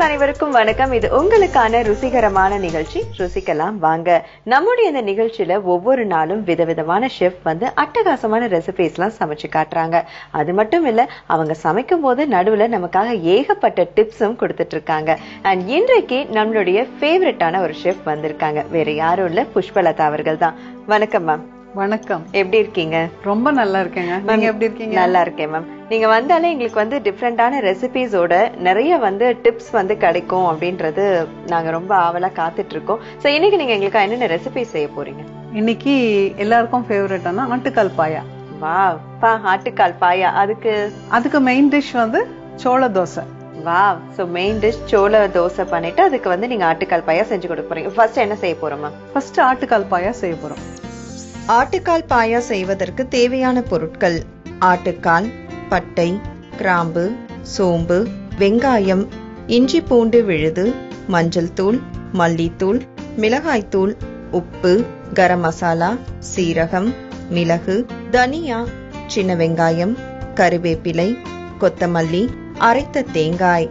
அனைவருக்கும் வணக்கம் இது உங்களுக்கான ருசிகரமான நிகழ்ச்சி ருசிக்கலாம் வாங்க நம்முடைய இந்த நிகழ்ச்சியில ஒவ்வொரு நாளும் விதவிதமான ஷெஃப் வந்து அட்டகாசமான ரெசிபிஸ் எல்லாம் சமைச்சு காட்டுறாங்க அது மட்டும் இல்ல அவங்க சமைக்கும் போது நடுவுல நமக்காக ஏகப்பட்ட டிப்ஸும் கொடுத்துட்டு இருக்காங்க அண்ட் இன்றைக்கு நம்மளுடைய ஃபேவரட்டான ஒரு ஷெஃப் வந்திருக்காங்க வேற யாரும் இல்ல புஷ்பலதா அவர்கள் தான் வணக்கம் மேம் வணக்கம் எப்படி இருக்கீங்க ரொம்ப நல்லா இருக்கேங்க நீங்க எப்படி இருக்கீங்க நல்லா இருக்கேன் மேம் நீங்க வந்தாலே எங்களுக்கு வந்து டிஃப்ரெண்டான ரெசிபிஸோட நிறைய வந்து டிப்ஸ் வந்து கிடைக்கும் அப்படின்றது நாங்க ரொம்ப ஆவலா காத்துட்டு இருக்கோம் சோ இன்னைக்கு நீங்க எங்களுக்கு என்னென்ன ரெசிபி செய்ய போறீங்க இன்னைக்கு எல்லாருக்கும் ஃபேவரட்டான ஆட்டுக்கால் பாயா வா பா ஆட்டுக்கால் பாயா அதுக்கு அதுக்கு மெயின் டிஷ் வந்து சோள தோசை வா சோ மெயின் டிஷ் சோள தோசை பண்ணிட்டு அதுக்கு வந்து நீங்க ஆட்டுக்கால் பாயா செஞ்சு கொடுக்க போறீங்க ஃபர்ஸ்ட் என்ன செய்ய போறோம் மேம் ஃபர்ஸ்ட் ஆட்டுக்கால் பாயா செய்ய போறோம் ஆட்டுக்கால் பாயா செய்வதற்கு தேவையான பொருட்கள் ஆட்டுக்கால் பட்டை கிராம்பு சோம்பு வெங்காயம் இஞ்சி பூண்டு விழுது மஞ்சள் தூள் மல்லித்தூள் மிளகாய்த்தூள் உப்பு கரம் மசாலா சீரகம் மிளகு தனியா சின்ன வெங்காயம் கருவேப்பிலை கொத்தமல்லி அரைத்த தேங்காய்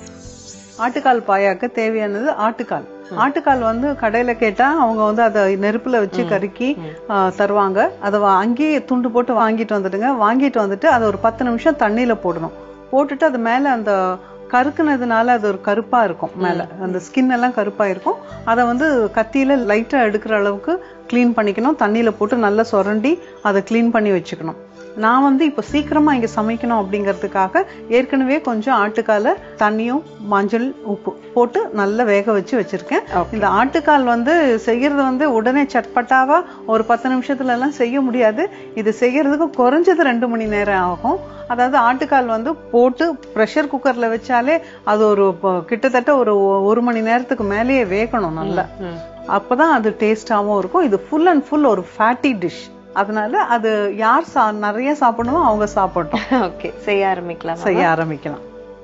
ஆட்டுக்கால் பாயாக்கு தேவையானது ஆட்டுக்கால் ஆட்டுக்கால் வந்து கடையில கேட்டா அவங்க வந்து அதை நெருப்புல வச்சு கருக்கி ஆ, தருவாங்க அதை வா- அங்கேயே துண்டு போட்டு வாங்கிட்டு வந்துடுங்க வாங்கிட்டு வந்துட்டு அதை ஒரு பத்து நிமிஷம் தண்ணியில போடணும் போட்டுட்டு அது மேல அந்த கருக்குனதுனால அது ஒரு கருப்பா இருக்கும் மேல அந்த ஸ்கின் எல்லாம் கருப்பா இருக்கும் அதை வந்து கத்தியில லைட்டா எடுக்கிற அளவுக்கு க்ளீன் பண்ணிக்கணும் தண்ணியில போட்டு நல்லா சுரண்டி அதை க்ளீன் பண்ணி வச்சுக்கணும் நான் வந்து இப்போ சீக்கிரமா இங்க சமைக்கணும் அப்படிங்கிறதுக்காக ஏற்கனவே கொஞ்சம் ஆட்டுக்கால தண்ணியும் மஞ்சள் உப்பு போட்டு நல்லா வேக வச்சு வச்சிருக்கேன் இந்த ஆட்டுக்கால் வந்து செய்யறது வந்து உடனே சட்பட்டாவா ஒரு பத்து நிமிஷத்துல எல்லாம் செய்ய முடியாது இது செய்யறதுக்கு குறைஞ்சது ரெண்டு மணி நேரம் ஆகும் அதாவது ஆட்டுக்கால் வந்து போட்டு ப்ரெஷர் குக்கர்ல வச்சாலே அது ஒரு ப- கிட்டத்தட்ட ஒரு ஒ- ஒரு மணி நேரத்துக்கு மேலேயே வேகணும் நல்லா அப்பதான் அது டேஸ்டாவும் இருக்கும் இது ஃபுல் அண்ட் ஃபுல் ஒரு ஃபேட்டி டிஷ் அதனால அது யார் சா நிறைய சாப்பிடணுமோ அவங்க சாப்பிடட்டும் ஓகே செய்ய ஆரம்பிக்கலாம் செய்ய ஆரம்பிக்கலாம்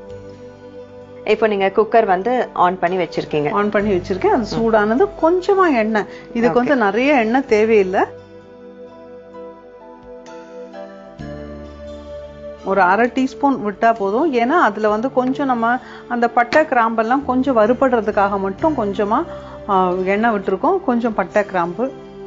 இப்போ நீங்க குக்கர் வந்து ஆன் பண்ணி வச்சிருக்கீங்க ஆன் பண்ணி வச்சிருக்கேன் அது சூடானது கொஞ்சமா எண்ணெய் இதுக்கு வந்து நிறைய எண்ணெய் தேவையில்லை ஒரு அரை டீஸ்பூன் விட்டா போதும் ஏன்னா அதுல வந்து கொஞ்சம் நம்ம அந்த பட்டை கிராம்பெல்லாம் கொஞ்சம் வறுபடுறதுக்காக மட்டும் கொஞ்சமா ஆ, எண்ணெய் விட்டுருக்கோம் கொஞ்சம் பட்டை கிராம்பு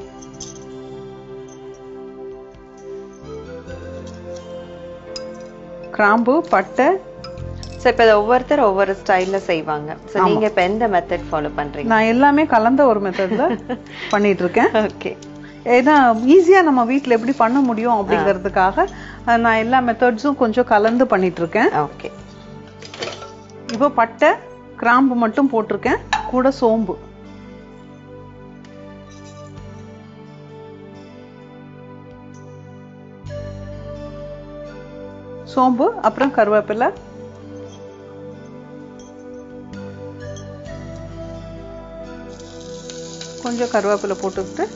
கிராம்பு பட்டை சோ இப்ப இதை ஒவ்வொருத்தர் ஒவ்வொரு ஸ்டைல்ல செய்வாங்க சோ நீங்க இப்ப எந்த மெத்தட் ஃபாலோ பண்றீங்க நான் எல்லாமே கலந்த ஒரு மெத்தட்ல பண்ணிட்டு இருக்கேன் ஓகே ஏன்னா ஈஸியா நம்ம வீட்ல எப்படி பண்ண முடியும் அப்படிங்கிறதுக்காக அஹ், நான் எல்லா மெத்தட்ஸும் கொஞ்சம் கலந்து பண்ணிட்டு இருக்கேன் ஓகே இப்போ பட்டை கிராம்பு மட்டும் போட்டிருக்கேன் கூட சோம்பு சோம்பு அப்புறம் கருவேப்பிலை கொஞ்சம் கருவேப்பிலை போட்டுக்கிட்டு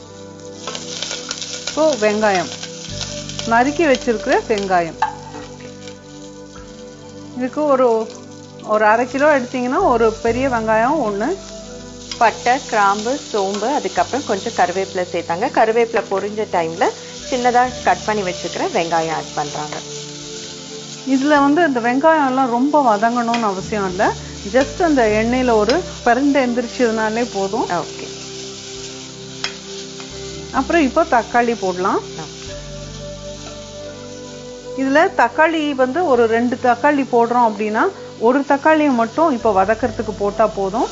இப்போ வெங்காயம் நறுக்கி வச்சிருக்கிற வெங்காயம் இதுக்கு ஒரு ஒரு அரை கிலோ எடுத்தீங்கன்னா ஒரு பெரிய வெங்காயம் ஒன்று பட்டை கிராம்பு சோம்பு அதுக்கப்புறம் கொஞ்சம் கருவேப்பிலை சேர்த்தாங்க கருவேப்பிலை பொரிஞ்ச டைம்ல சின்னதா கட் பண்ணி வச்சுக்கிற வெங்காயம் ஆட் பண்றாங்க இதுல வந்து இந்த வெங்காயம் எல்லாம் ரொம்ப வதங்கணும்னு அவசியம் இல்லை ஜஸ்ட் அந்த எண்ணெயில ஒரு பரண்டு எந்திரிச்சதுனாலே போதும் ஓகே அப்புறம் இப்போ தக்காளி போடலாம் இதுல தக்காளி வந்து ஒரு ரெண்டு தக்காளி போடுறோம் அப்படின்னா ஒரு தக்காளியை மட்டும் இப்போ வதக்கறதுக்கு போட்டா போதும்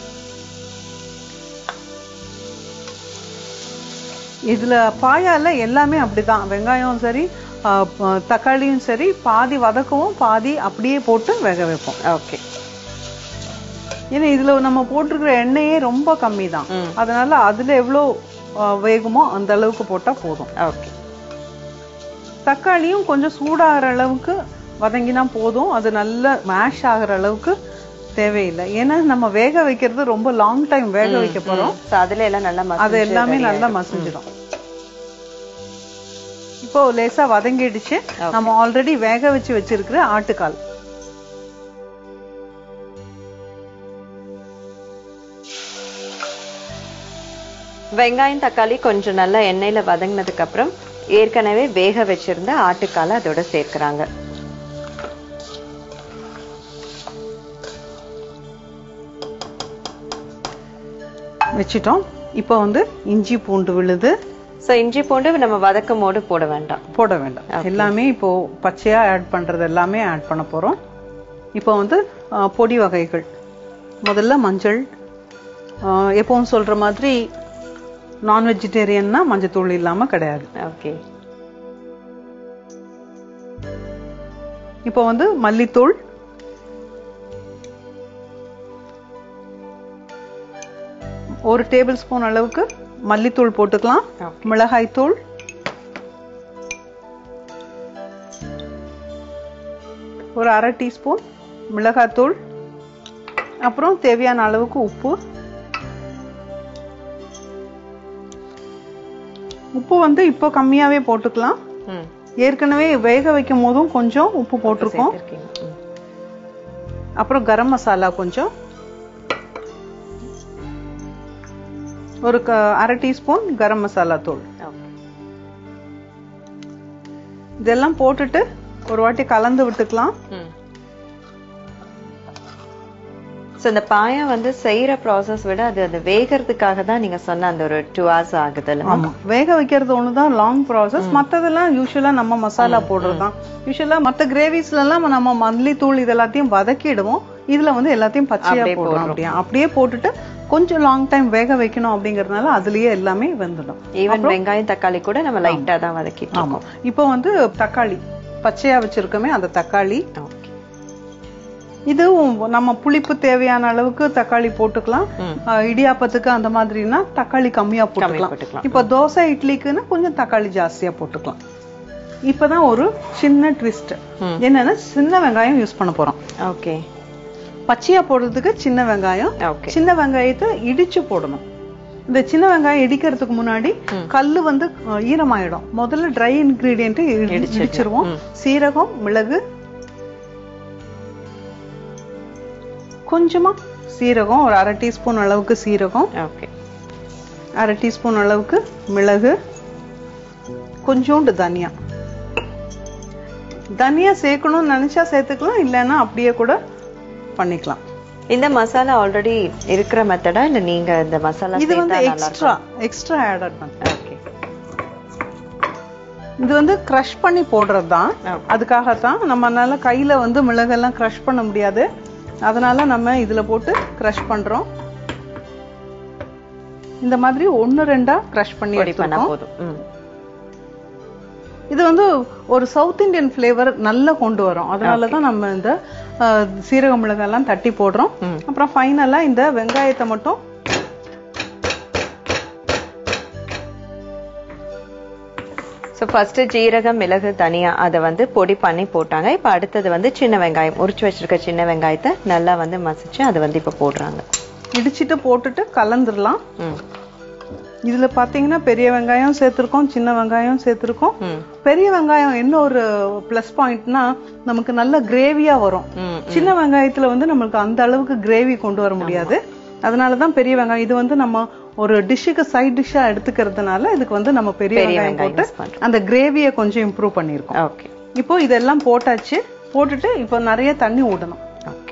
இதுல பாயால எல்லாமே அப்படிதான் வெங்காயம் சரி ஆ, ப- தக்காளியும் சரி பாதி வதக்கவும் பாதி அப்படியே போட்டு வேக வைப்போம் ஓகே ஏன்னா இதுல நம்ம போட்டிருக்கிற எண்ணெயே ரொம்ப கம்மி தான் ம். அதனால அதுல எவ்வளோ ஆ, வேகுமோ அந்த அளவுக்கு போட்டா போதும் ஓகே தக்காளியும் கொஞ்சம் சூடாகிற அளவுக்கு வதங்கினா போதும் அது நல்ல மேஷ் ஆகுற அளவுக்கு தேவையில்லை ஏன்னா நம்ம வேக வைக்கிறது ரொம்ப லாங் டைம் வேக வைக்க போறோம் சோ அதுல எல்லாம் நல்லா அது மசிஞ்சு எல்லாமே ready நல்லா ஆயிடும். மசிஞ்சிடும் இப்போ லேசா வதங்கிடுச்சு நம்ம ஆல்ரெடி வேக வச்சு வச்சிருக்கிற ஆட்டுக்கால் வெங்காயம் தக்காளி கொஞ்சம் நல்லா எண்ணெயில வதங்கினதுக்கு அப்புறம் ஏற்கனவே வேக வச்சிருந்த ஆட்டுக்காலை அதோட சேர்க்கறாங்க வச்சிட்டோம் இப்போ வந்து இஞ்சி பூண்டு விழுது சோ இஞ்சி பூண்டு நம்ம வதக்கும் போது போட வேண்டாம் போட வேண்டாம் எல்லாமே இப்போ பச்சையா ஆட் பண்றது எல்லாமே ஆட் பண்ண போறோம் இப்போ வந்து ஆ, பொடி வகைகள் முதல்ல மஞ்சள் ஆ, எப்பவும் சொல்ற மாதிரி நான் வெஜிடேரியன்னா மஞ்சத்தூள் இல்லாம கிடையாது ஓகே இப்போ வந்து மல்லித்தூள் ஒரு டேபிள் ஸ்பூன் அளவுக்கு மல்லித்தூள் போட்டுக்கலாம் Okay. மிளகாய் தூள் ஒரு அரை டீஸ்பூன் மிளகாத்தூள் அப்புறம் தேவையான அளவுக்கு உப்பு உப்பு வந்து இப்போ கம்மியாவே போட்டுக்கலாம் ம் ஏற்கனவே வேக வைக்கும் போதும் கொஞ்சம் உப்பு போட்டிருக்கோம் சேர்த்திருக்கீங்க. ம். அப்புறம் கரம் மசாலா கொஞ்சம் ஒரு க- அரை டீஸ்பூன் கரம் மசாலா தூள் Okay. இதெல்லாம் போட்டுட்டு ஒரு வாட்டி கலந்து விட்டுக்கலாம் ம். So, இந்த பாயம் வந்து செய்யற ப்ராசஸ் விட அது அது வேகறதுக்காக தான் நீங்க சொன்ன அந்த ஒரு டூ ஹவர்ஸ் ஆகுதுல்ல ஆமா வேக வைக்கிறது ஒண்ணுதான் லாங் ப்ராசஸ் மத்ததெல்லாம் யூஸ்வலா நம்ம மசாலா போடுறதுதான் யூஸ்வலா மத்த கிரேவிஸ்ல எல்லாம் நம்ம மல்லி தூள் இது எல்லாத்தையும் வதக்கிடுவோம் இதுல வந்து எல்லாத்தையும் பச்சையா அப்படியே போடுறோம் அப்படியே அப்படியே போட்டுட்டு கொஞ்சம் லாங் டைம் வேக வைக்கணும் அப்படிங்கறதுனால அதுலயே எல்லாமே வெந்துடும் ஈவன் வெங்காயம் தக்காளி கூட நம்ம லைட்டா தான் வதக்கிட்டு ஆமா இப்போ வந்து தக்காளி பச்சையா வச்சிருக்கோமே அந்த தக்காளி ஓகே இதுவும் நம்ம புளிப்பு தேவையான அளவுக்கு தக்காளி போட்டுக்கலாம் ம். ஆஹ் இடியாப்பத்துக்கு அந்த மாதிரினா தக்காளி கம்மியா போட்டுக்கலாம் போட்டுக்கலாம். இப்போ தோசை இட்லிக்குன்னா கொஞ்சம் தக்காளி ஜாஸ்தியா போட்டுக்கலாம் இப்பதான் ஒரு சின்ன ட்விஸ்ட் ம். என்னன்னா சின்ன வெங்காயம் யூஸ் பண்ண போறோம் ஓகே பச்சையா போடுறதுக்கு சின்ன வெங்காயம் ஓகே சின்ன வெங்காயத்தை இடிச்சு போடணும் இந்த சின்ன வெங்காயம் இடிக்கிறதுக்கு முன்னாடி கல்லு வந்து அஹ், ஈரமாயிடும் முதல்ல ட்ரை இன்கிரீடியன்ட் இடிச்சிருவோம் சீரகம் மிளகு கொஞ்சமா சீரகம் ஒரு அரை டீஸ்பூன் அளவுக்கு சீரகம் ஓகே அரை டீஸ்பூன் அளவுக்கு மிளகு கொஞ்சோண்டு தனியா தனியா சேர்க்கணும்னு நினைச்சா சேர்த்துக்கலாம் இல்லைன்னா அப்படியே கூட பண்ணிக்கலாம் இந்த மசாலா ஆல்ரெடி இருக்கிற மெத்தடா இல்ல நீங்க இந்த மசாலா இது வந்து சேர்த்தா நல்லா எக்ஸ்ட்ரா எக்ஸ்ட்ரா ஆட் பண்ண ஓகே இது வந்து க்ரஷ் பண்ணி போடுறது தான் Okay. அதுக்காகத்தான் நம்மனால கையில வந்து மிளகெல்லாம் க்ரஷ் பண்ண முடியாது அதனால நம்ம இதுல போட்டு க்ரஷ் பண்றோம் இந்த மாதிரி ஒன்னு ரெண்டா க்ரஷ் பண்ணி பொடி பண்ணா எடுத்துக்கோம் போதும் ம். இது வந்து ஒரு சவுத் இந்தியன் ஃப்ளேவர் நல்லா கொண்டு வரும் அதனால தான் நம்ம இந்த அஹ், சீரக மிளகாய்லாம் தட்டி போடுறோம் ம். அப்புறம் ஃபைனலா இந்த வெங்காயத்தை மட்டும் ஸோ ஃபர்ஸ்ட் ஜீரகம் மிளகு தனியா அதை வந்து பொடி பண்ணி போட்டாங்க இப்போ அடுத்தது வந்து சின்ன வெங்காயம் உரிச்சு வச்சிருக்க சின்ன வெங்காயத்தை நல்லா வந்து மசிச்சு அதை வந்து இப்போ போடுறாங்க இடிச்சிட்டு போட்டுட்டு கலந்துடலாம் ம் இதுல பாத்தீங்கன்னா பெரிய வெங்காயம் சேர்த்திருக்கோம் சின்ன வெங்காயம் சேர்த்திருக்கோம் ம் பெரிய வெங்காயம் என்ன ஒரு ப்ளஸ் பாயிண்ட்னா நமக்கு நல்ல கிரேவியா வரும் ம் சின்ன வெங்காயத்துல வந்து நம்மளுக்கு அந்த அளவுக்கு கிரேவி கொண்டு வர முடியாது அதனாலதான் பெரிய வெங்காயம் இது வந்து நம்ம ஒரு டிஷ்ஷுக்கு சைட் டிஷ்ஷா எடுத்துக்கிறதுனால இதுக்கு வந்து நம்ம பெரிய பெரிய வெங்காயம் வெங்காயம் போட்டு யூஸ் பண்றோம் அந்த கிரேவியை கொஞ்சம் இம்ப்ரூவ் பண்ணியிருக்கோம் ஓகே இப்போ இதெல்லாம் போட்டாச்சு போட்டுட்டு இப்போ நிறைய தண்ணி ஊட்டணும் ஓகே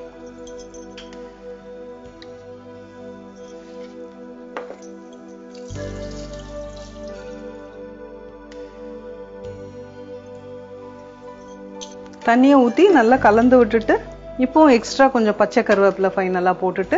தண்ணியை ஊத்தி நல்லா கலந்து விட்டுட்டு இப்போ எக்ஸ்ட்ரா கொஞ்சம் பச்சை கருவேப்பிலை ஃபைனலா போட்டுட்டு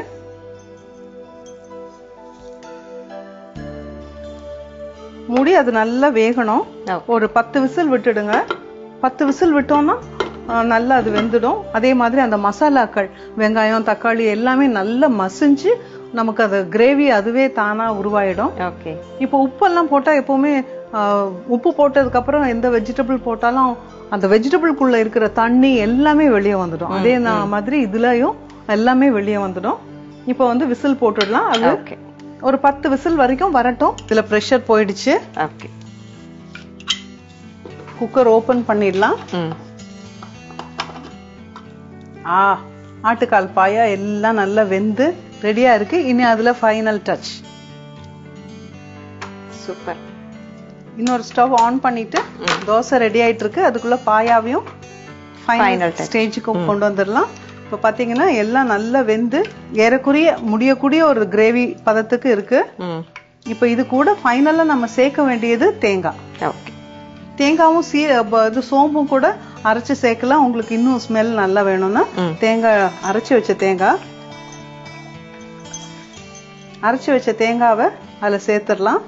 மூடி அது நல்லா வேகணும் Okay. ஒரு பத்து விசில் விட்டுடுங்க பத்து விசில் விட்டோம்னா ஆஹ், நல்லா அது வெந்துடும் அதே மாதிரி அந்த மசாலாக்கள் வெங்காயம் தக்காளி எல்லாமே நல்லா மசிஞ்சு நமக்கு அது கிரேவி அதுவே தானா உருவாயிடும் ஓகே இப்போ உப்பெல்லாம் போட்டா எப்பவுமே ஆஹ், உப்பு போட்டதுக்கு அப்புறம் எந்த வெஜிடபிள் போட்டாலும் அந்த வெஜிடபிள்குள்ள இருக்கிற தண்ணி எல்லாமே வெளியே வந்துடும் அதே நான் மாதிரி இதுலயும் எல்லாமே வெளியே வந்துடும் இப்போ வந்து விசில் போட்டுடலாம் அது ஓகே ஒரு பத்து விசில் வரைக்கும் வரட்டும் இதுல ப்ரெஷர் போயிடுச்சு ஓகே குக்கர் ஓபன் பண்ணிடலாம் ம் ஆ ஆட்டுக்கால் பாயா எல்லாம் நல்லா வெந்து ரெடியா இருக்கு இனி அதுல ஃபைனல் டச் சூப்பர் இன்னொரு ஸ்டவ் ஆன் பண்ணிட்டு தோசை ரெடி ஆயிட்டு இருக்கு அதுக்குள்ள பாயாவையும் Final ஃபைனல் touch. ஸ்டேஜுக்கு கொண்டு வந்துடலாம் இப்போ பாத்தீங்கன்னா எல்லாம் நல்லா வெந்து ஏறக்குறைய முடியக்கூடிய ஒரு கிரேவி பதத்துக்கு இருக்கு ம் இப்போ இது கூட ஃபைனலா நம்ம சேர்க்க வேண்டியது தேங்காய் ஓகே தேங்காவும் சீ ப- இது சோம்பும் கூட அரைச்சு சேர்க்கலாம் உங்களுக்கு இன்னும் ஸ்மெல் நல்லா வேணும்னா ம். தேங்காய் அரைச்சு வச்ச தேங்காய் அரைச்சு வச்ச தேங்காவை அதுல சேர்த்துடலாம்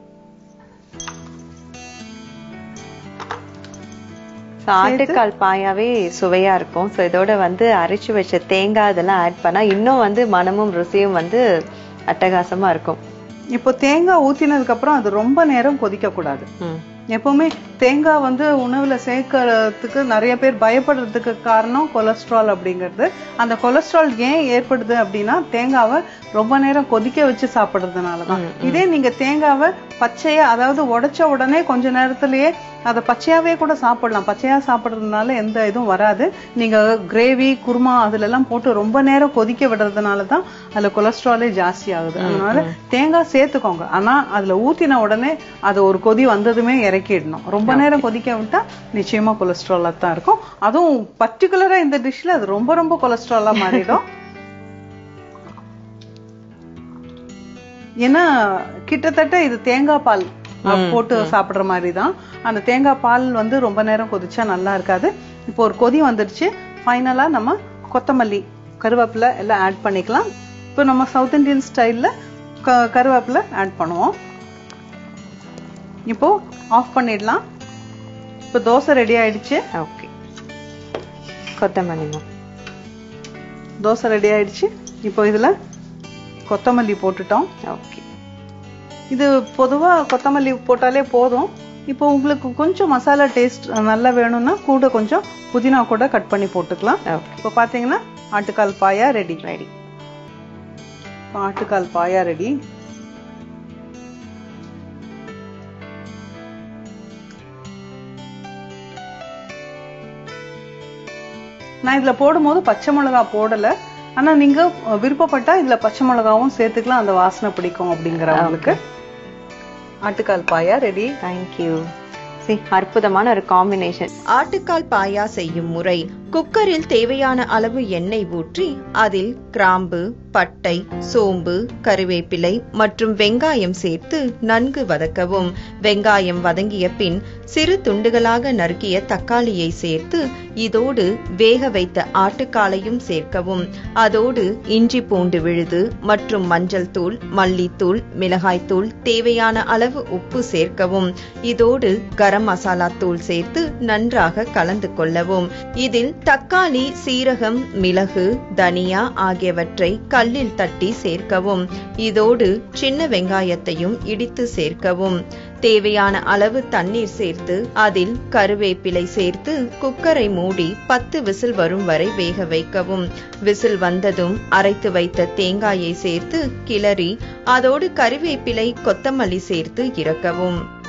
ஸோ ஆட்டுக்கால் பாயாவே சுவையா இருக்கும் ஸோ இதோட வந்து அரைச்சு வச்ச தேங்காய் இதெல்லாம் ஆட் பண்ணா இன்னும் வந்து மனமும் ருசியும் வந்து அட்டகாசமா இருக்கும் இப்போ தேங்காய் ஊத்தினதுக்கு அப்புறம் அது ரொம்ப நேரம் கொதிக்க கூடாது ம் எப்பவுமே தேங்காய் வந்து உணவுல சேர்க்கறதுக்கு நிறைய பேர் பயப்படுறதுக்கு காரணம் கொலஸ்ட்ரால் அப்படிங்கிறது அந்த கொலஸ்ட்ரால் ஏன் ஏற்படுது அப்படின்னா தேங்காவை ரொம்ப நேரம் கொதிக்க வச்சு சாப்பிடுறதுனால தான் இதே நீங்க தேங்காவை பச்சையா அதாவது உடைச்ச உடனே கொஞ்ச நேரத்திலேயே அதை பச்சையாவே கூட சாப்பிடலாம் பச்சையா சாப்பிடுறதுனால எந்த இதுவும் வராது நீங்க கிரேவி குருமா அதுல எல்லாம் போட்டு ரொம்ப நேரம் கொதிக்க விடுறதுனால தான் அதுல கொலஸ்ட்ராலே ஜாஸ்தி ஆகுது அதனால தேங்காய் சேர்த்துக்கோங்க ஆனா அதுல ஊத்தின உடனே அது ஒரு கொதி வந்ததுமே இறக்கிடணும் ரொம்ப நேரம் கொதிக்க விட்டா நிச்சயமா கொலஸ்ட்ராலா தான் இருக்கும் அதுவும் பர்டிகுலரா இந்த டிஷ்ல அது ரொம்ப ரொம்ப கொலஸ்ட்ராலா மாறிடும் ஏன்னா கிட்டத்தட்ட இது தேங்காய் பால் அஹ், போட்டு சாப்பிடுற மாதிரி தான் அந்த தேங்காய் பால் வந்து ரொம்ப நேரம் கொதிச்சா நல்லா இருக்காது இப்போ ஒரு கொதி வந்துடுச்சு ஃபைனலா நம்ம கொத்தமல்லி கருவேப்பிலை எல்லாம் ஆட் பண்ணிக்கலாம் இப்போ நம்ம சவுத் இந்தியன் ஸ்டைல்ல கருவேப்பிலை ஆட் பண்ணுவோம் இப்போ ஆஃப் பண்ணிடலாம் இப்போ தோசை ரெடி ஆயிடுச்சு ஓகே கொத்தமல்லி மேம் தோசை ரெடி ஆயிடுச்சு இப்போ இதுல கொத்தமல்லி போட்டுட்டோம் ஓகே இது பொதுவா கொத்தமல்லி போட்டாலே போதும் இப்போ உங்களுக்கு கொஞ்சம் மசாலா டேஸ்ட் நல்லா வேணும்னா கூட கொஞ்சம் புதினா கூட கட் பண்ணி போட்டுக்கலாம் ஓகே இப்போ பாத்தீங்கன்னா ஆட்டுக்கால் பாயா ரெடி ரெடி ஆட்டுக்கால் பாயா ரெடி நான் இதுல போடும்போது பச்சை மிளகா போடல ஆனா நீங்க அஹ், விருப்பப்பட்டா இதுல பச்சை மிளகாவும் சேர்த்துக்கலாம் அந்த வாசனை பிடிக்கும் அப்படிங்கிறவங்களுக்கு ஆட்டுக்கால் பாயா ரெடி தேங்க்யூ சி அற்புதமான ஒரு காம்பினேஷன் ஆட்டுக்கால் பாயா செய்யும் முறை குக்கரில் தேவையான அளவு எண்ணெய் ஊற்றி அதில் கிராம்பு பட்டை சோம்பு கருவேப்பிலை மற்றும் வெங்காயம் சேர்த்து நன்கு வதக்கவும் வெங்காயம் வதங்கிய பின் சிறு துண்டுகளாக நறுக்கிய தக்காளியை சேர்த்து இதோடு வேக வைத்த ஆட்டுக்காலையும் சேர்க்கவும் அதோடு இஞ்சி பூண்டு விழுது மற்றும் மஞ்சள் தூள் மல்லித்தூள் மிளகாய்த்தூள் தேவையான அளவு உப்பு சேர்க்கவும் இதோடு கரம் மசாலா தூள் சேர்த்து நன்றாக கலந்து கொள்ளவும் இதில் தக்காளி சீரகம் மிளகு தனியா ஆகியவற்றை கல்லில் தட்டி சேர்க்கவும் இதோடு சின்ன வெங்காயத்தையும் இடித்து சேர்க்கவும் தேவையான அளவு தண்ணீர் சேர்த்து அதில் கருவேப்பிலை சேர்த்து குக்கரை மூடி பத்து விசில் வரும் வரை வேக வைக்கவும் விசில் வந்ததும் அரைத்து வைத்த தேங்காயை சேர்த்து கிளறி அதோடு கருவேப்பிலை கொத்தமல்லி சேர்த்து இறக்கவும்